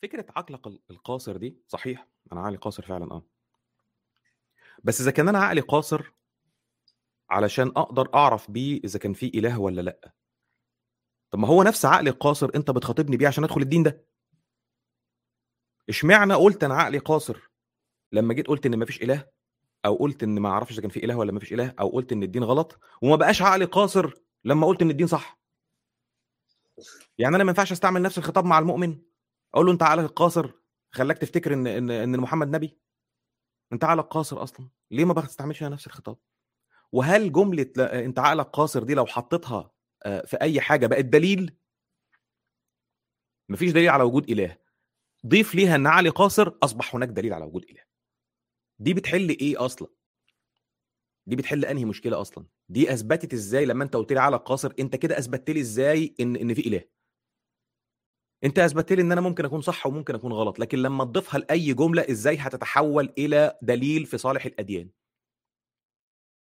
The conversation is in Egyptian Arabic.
فكرة عقلك ال القاصر دي صحيح، أنا عقلي قاصر فعلًا آه. بس إذا كان أنا عقلي قاصر علشان أقدر أعرف بيه إذا كان في إله والّا لأ. طب ما هو نفس عقلي القاصر أنت بتخاطبني بيه عشان أدخل الدين ده. اشمعنى قُلت أنا عقلي قاصر لمّا جيت قُلت إن ما فيش إله، أو قُلت إن ما أعرفش إذا كان في إله والّا ما فيش إله، أو قُلت إن الدين غلط، وما بقاش عقلي قاصر لمّا قُلت إن الدين صح؟ يعني أنا ما ينفعش أستعمل نفس الخطاب مع المؤمن، أقول له أنت عقلك قاصر خلّاك تفتكر إن إن إن محمد نبي؟ أنت عقلك قاصر أصلًا، ليه ما باستعملش أنا نفس الخطاب؟ وهل جملة ل أنت عقلك قاصر دي لو حطيتها آآ في أي حاجة بقت دليل؟ ما فيش دليل على وجود إله، ضيف ليها إن عقلي قاصر أصبح هناك دليل على وجود إله. دي بتحل إيه أصلًا؟ دي بتحل أنهي مشكلة أصلًا؟ دي أثبتت إزاي لمّا أنت قُلت لي عقلك قاصر، أنت كده أثبتت لي إزاي إن إن في إله؟ أنت أثبتت لي إن أنا ممكن أكون صح وممكن أكون غلط، لكن لمّا تضيفها لأي جملة إزاي هتتحول إلى دليل في صالح الأديان؟